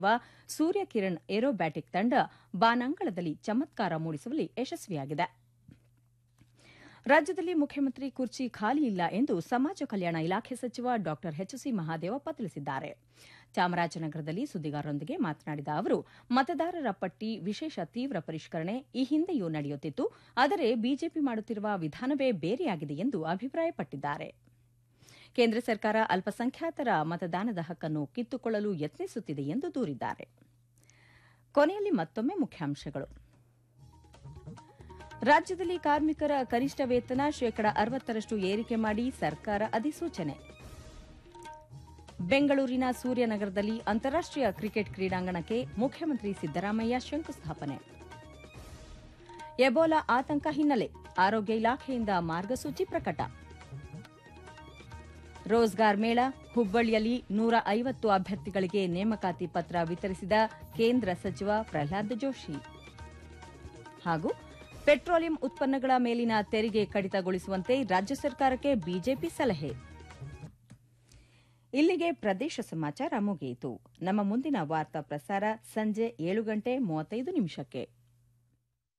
ಸೂರ್ಯ Kiran aerobatic ತಂಡ ಬಾನಂಗಳದಲ್ಲಿ ಚಮತ್ಕಾರ ಮೂಡಿಸುವಲ್ಲಿ ಯಶಸ್ವಿಯಾಗಿದೆ ರಾಜ್ಯದಲ್ಲಿ ಮುಖ್ಯಮಂತ್ರಿ ಕುರ್ಚಿ ಖಾಲಿ ಇಲ್ಲ ಎಂದು ಸಮಾಜ ಕಲ್ಯಾಣ ಇಲಾಖೆ ಸಚಿವ ಡಾ ಎಚ್ಸಿ ಮಹಾದೇವಪ್ಪ ತಿಳಿಸಿದ್ದಾರೆ ಚಾಮರಾಜನಗರದಲ್ಲಿ ಸುದ್ದಿಗಾರರೊಂದಿಗೆ ಮಾತನಾಡಿದ ಅವರು ಮತದಾರರ ಪಟ್ಟಿ ವಿಶೇಷ ತೀವ್ರ ಪರಿಷ್ಕರಣೆ ಈ ಹಿಂದೆಯೂ ನಡೆಯುತ್ತಿತ್ತು ಆದರೆ ಬಿಜೆಪಿ ಮಾಡುತ್ತಿರುವ ವಿಧಾನವೇ ಬೇರೆಯಾಗಿದೆ ಎಂದು ಅಭಿಪ್ರಾಯಪಟ್ಟಿದ್ದಾರೆ ಕೇಂದ್ರ ಸರ್ಕಾರ ಅಲ್ಪಸಂಖ್ಯಾತರ ಮತದಾನದ ಹಕ್ಕನ್ನು ಕಿತ್ತುಕೊಳ್ಳಲು ಯತ್ನಿಸುತ್ತಿದೆ ಎಂದು ದೂರಿದ್ದಾರೆ ಕೊನೆಯಲ್ಲಿ ಮತ್ತೊಮ್ಮೆ ಮುಖ್ಯಾಂಶಗಳು ರಾಜ್ಯದಲ್ಲಿ ಕಾರ್ಮಿಕರ ಕನಿಷ್ಠ ವೇತನ ಶೇಕಡ ಅರವತ್ತರಷ್ಟು ಏರಿಕೆ ಮಾಡಿ ಸರ್ಕಾರ ಅಧಿಸೂಚನೆ ಬೆಂಗಳೂರಿನ ಸೂರ್ಯನಗರದಲ್ಲಿ ಅಂತಾರಾಷ್ಟೀಯ ಕ್ರಿಕೆಟ್ ಕ್ರೀಡಾಂಗಣಕ್ಕೆ ಮುಖ್ಯಮಂತ್ರಿ ಸಿದ್ದರಾಮಯ್ಯ ಶಂಕುಸ್ಥಾಪನೆ ಎಬೋಲಾ ಆತಂಕ ಹಿನ್ನೆಲೆ ಆರೋಗ್ಯ ಇಲಾಖೆಯಿಂದ ಮಾರ್ಗಸೂಚಿ ಪ್ರಕಟ ರೋಜ್ಗಾರ್ ಮೇಳ ಹುಬ್ಬಳ್ಳಿಯಲ್ಲಿ ನೂರ ಐವತ್ತು ಅಭ್ಯರ್ಥಿಗಳಿಗೆ ನೇಮಕಾತಿ ಪತ್ರ ವಿತರಿಸಿದ ಕೇಂದ್ರ ಸಚಿವ ಪ್ರಹ್ಲಾದ್ ಜೋಶಿ ಹಾಗೂ ಪೆಟ್ರೋಲಿಯಂ ಉತ್ಪನ್ನಗಳ ಮೇಲಿನ ತೆರಿಗೆ ಕಡಿತಗೊಳಿಸುವಂತೆ ರಾಜ್ಯ ಸರ್ಕಾರಕ್ಕೆ ಬಿಜೆಪಿ ಸಲಹೆ ಇಲ್ಲಿಗೆ ಪ್ರದೇಶ ಸಮಾಚಾರ ಮುಗಿಯಿತು ನಮ್ಮ ಮುಂದಿನ ವಾರ್ತಾ ಪ್ರಸಾರ ಸಂಜೆ ಏಳು ಗಂಟೆ ಮೂವತ್ತೈದು ನಿಮಿಷಕ್ಕೆ